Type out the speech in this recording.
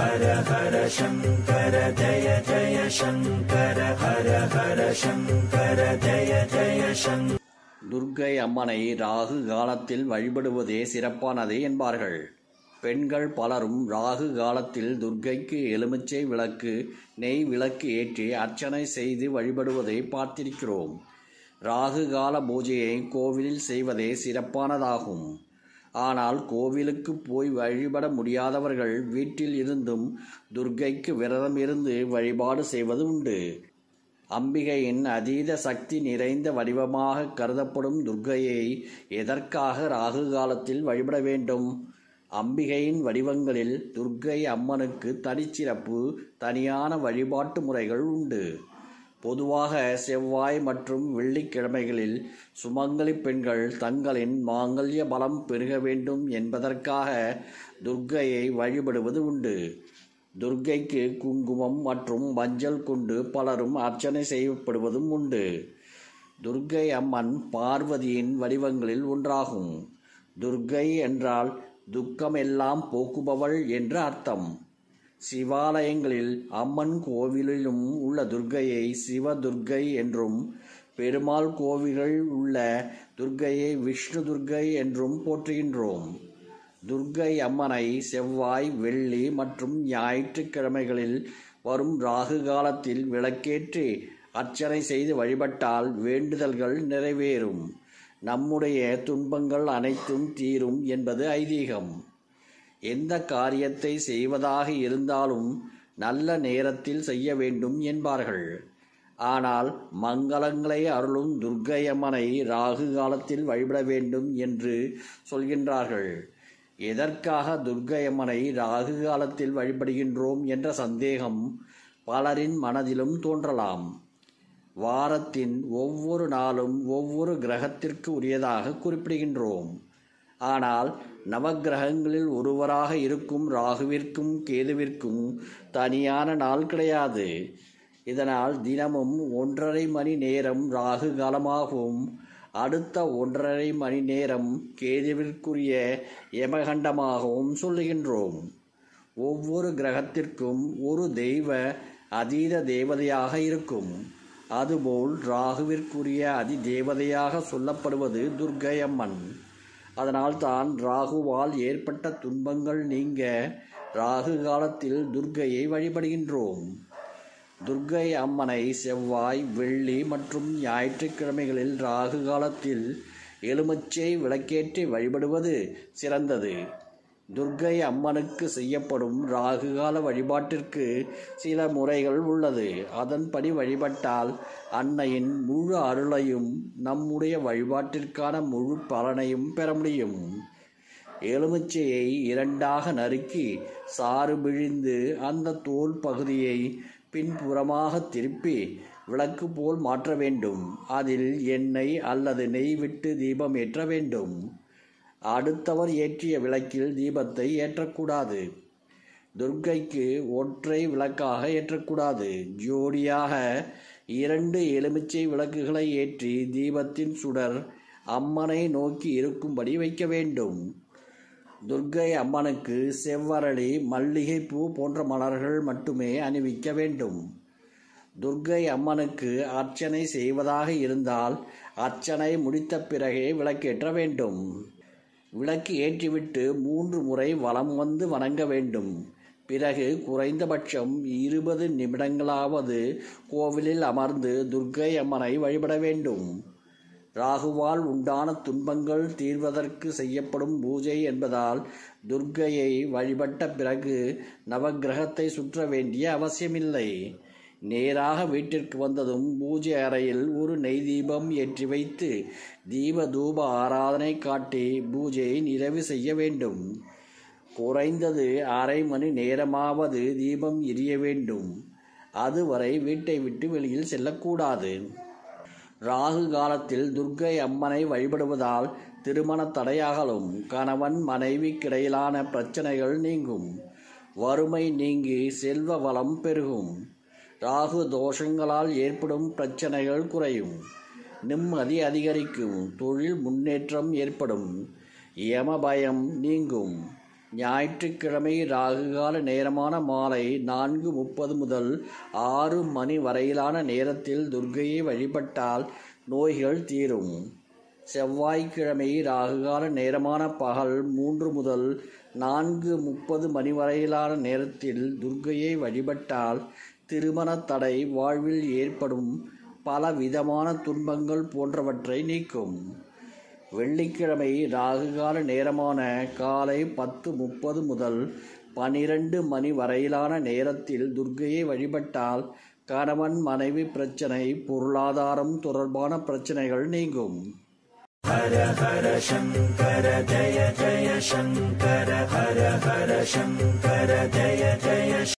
ஹர ஹர சங்கர ஜய ஜய சங்கர ஹர ஹர சங்கர ஜய ஜய சங்கர துர்க்கை அம்மனை ராகு காலத்தில் வழிபடுவதே சிறப்பானது என்பார்கள் பெண்கள் பலரும் ராகு காலத்தில் துர்க்கைக்கு எலுமிச்சை விளக்கு நெய் விளக்கு ஏற்றி அர்ச்சனை செய்து வழிபடுவதை பார்த்திருக்கிறோம் ராகு கால பூஜையை கோவிலில் செய்வதே சிறப்பானதாகும் ஆனால் கோவிலுக்கு போய் வழிபட முடியாதவர்கள் வீட்டில் இருந்தும் துர்க்கைக்கு விரதம் இருந்து வழிபாடு செய்வது உண்டு அம்பிகையின் அதீத சக்தி நிறைந்த வடிவமாக கருதப்படும் துர்க்கையை எதற்காக ராகு காலத்தில் வழிபட வேண்டும் அம்பிகையின் வடிவங்களில் துர்க்கை அம்மனுக்கு தனிச்சிறப்பு தனியான வழிபாட்டு முறைகள் உண்டு பொதுவாக செவ்வாய் மற்றும் வெள்ளிக்கிழமைகளில் சுமங்கலி பெண்கள் தங்களின் மாங்கல்ய பலம் பெருக வேண்டும் என்பதற்காக துர்க்கையை வழிபடுவது உண்டு துர்க்கைக்கு குங்குமம் மற்றும் மஞ்சள் கொண்டு பலரும் அர்ச்சனை செய்யப்படுவதும் உண்டு துர்க்கை அம்மன் பார்வதியின் வடிவங்களில் ஒன்றாகும் துர்க்கை என்றால் துக்கமெல்லாம் போக்குபவள் என்று அர்த்தம் சிவாலயங்களில் அம்மன் கோவிலிலும் உள்ள துர்க்கையை சிவதுர்க்கை என்றும் பெருமாள் கோவில்கள் உள்ள துர்க்கையை விஷ்ணு துர்க்கை என்றும் போற்றுகின்றோம் துர்க்கை அம்மனை செவ்வாய் வெள்ளி மற்றும் ஞாயிற்றுக்கிழமைகளில் வரும் ராகு காலத்தில் விளக்கேற்றி அர்ச்சனை செய்து வழிபட்டால் வேண்டுதல்கள் நிறைவேறும் நம்முடைய துன்பங்கள் அனைத்தும் தீரும் என்பது ஐதீகம் எந்த காரியத்தை செய்வதாக இருந்தாலும் நல்ல நேரத்தில் செய்ய வேண்டும் என்பார்கள் ஆனால் மங்களங்களை அருளும் துர்க்கை அம்மனை ராகு காலத்தில் வழிபட வேண்டும் என்று சொல்கின்றார்கள் எதற்காக துர்க்கை அம்மனை ராகு காலத்தில் வழிபடுகின்றோம் என்ற சந்தேகம் பலரின் மனதிலும் தோன்றலாம் வாரத்தின் ஒவ்வொரு நாளும் ஒவ்வொரு கிரகத்திற்கு உரியதாக குறிப்பிடுகின்றோம் ஆனால் நவக்கிரகங்களில் ஒருவராக இருக்கும் ராகுவிற்கும் கேதுவிற்கும் தனியான நாள் கிடையாது இதனால் தினமும் ஒன்றரை மணி நேரம் ராகு காலமாகவும் அடுத்த ஒன்றரை மணி நேரம் கேதுவிற்குரிய யமகண்டமாகவும் சொல்லுகின்றோம் ஒவ்வொரு கிரகத்திற்கும் ஒரு தெய்வ அதீத தேவதையாக இருக்கும் அதுபோல் ராகுவிற்குரிய அதி தேவதையாக சொல்லப்படுவது துர்க்கை அம்மன் அதனால் தான் ராகுவால் ஏற்பட்ட துன்பங்கள் நீங்க ராகு காலத்தில் துர்க்கையை வழிபடுகின்றோம் துர்க்கை அம்மனை செவ்வாய் வெள்ளி மற்றும் ஞாயிற்றுக்கிழமைகளில் ராகு காலத்தில் எலுமிச்சை விளக்கேற்றி வழிபடுவது சிறந்தது துர்க்கை அம்மனுக்கு செய்யப்படும் ராகுகால வழிபாட்டிற்கு சில முறைகள் உள்ளது அதன்படி வழிபட்டால் அன்னையின் முழு அருளையும் நம்முடைய வழிபாட்டிற்கான முழு பலனையும் பெற முடியும் எலுமிச்சையை இரண்டாக நறுக்கி சாறு பிழிந்து அந்த தோல் பகுதியை பின்புறமாக திருப்பி விளக்கு போல் மாற்ற வேண்டும் அதில் எண்ணெய் அல்லது நெய் விட்டு தீபம் ஏற்ற வேண்டும் அடுத்தவர் ஏற்றிய விளக்கில் தீபத்தை ஏற்றக்கூடாது துர்க்கைக்கு ஒற்றை விளக்காக ஏற்றக்கூடாது ஜோடியாக இரண்டு எலுமிச்சை விளக்குகளை ஏற்றி தீபத்தின் சுடர் அம்மனை நோக்கி இருக்கும்படி வைக்க வேண்டும் துர்க்கை அம்மனுக்கு செவ்வரளி மல்லிகைப்பூ போன்ற மலர்கள் மட்டுமே அணிவிக்க வேண்டும் துர்க்கை அம்மனுக்கு அர்ச்சனை செய்வதாக இருந்தால் அர்ச்சனை முடித்த பிறகே விளக்கேற்ற வேண்டும் விளக்கு ஏற்றிவிட்டு மூன்று முறை வலம் வந்து வணங்க வேண்டும் பிறகு குறைந்தபட்சம் இருபது நிமிடங்களாவது கோவிலில் அமர்ந்து துர்க்கை அம்மனை வழிபட வேண்டும் ராகுவால் உண்டான துன்பங்கள் தீர்வதற்கு செய்யப்படும் பூஜை என்பதால் துர்க்கையை வழிபட்ட பிறகு நவக்கிரகத்தை சுற்ற வேண்டிய அவசியமில்லை நேராக வீட்டிற்கு வந்ததும் பூஜை அறையில் ஒரு நெய் தீபம் ஏற்றி வைத்து தீப தூப ஆராதனை காட்டி பூஜையை நிறைவு செய்ய வேண்டும் குறைந்தது அரை மணி நேரமாவது தீபம் எரிய வேண்டும் அதுவரை வீட்டை விட்டு வெளியில் செல்லக்கூடாது ராகு காலத்தில் துர்க்கை அம்மனை வழிபடுவதால் திருமண தடையாகலும் கணவன் மனைவிக்கிடையிலான பிரச்சனைகள் நீங்கும் வறுமை நீங்கி செல்வ வளம் பெருகும் ராகு தோஷங்களால் ஏற்படும் பிரச்சனைகள் குறையும் நிம்மதி அதிகரிக்கும் தொழில் முன்னேற்றம் ஏற்படும் யம பயம் நீங்கும் ஞாயிற்றுக்கிழமை ராகுகால நேரமான மாலை நான்கு முப்பது முதல் ஆறு மணி வரையிலான நேரத்தில் துர்க்கையை வழிபட்டால் நோய்கள் தீரும் செவ்வாய்க்கிழமை ராகுகால நேரமான பகல் மூன்று முதல் நான்கு முப்பது மணி வரையிலான நேரத்தில் துர்க்கையை வழிபட்டால் திருமண தடை வாழ்வில் ஏற்படும் பல விதமான துன்பங்கள் போன்றவற்றை நீக்கும் வெள்ளிக்கிழமை ராகுகால நேரமான காலை பத்து முப்பது முதல் பனிரெண்டு மணி வரையிலான நேரத்தில் துர்க்கையை வழிபட்டால் கணவன் மனைவி பிரச்சனை பொருளாதாரம் தொடர்பான பிரச்சனைகள் நீங்கும் हर हर शङ्कर जय जय शङ्कर हर हर शङ्कर जय जय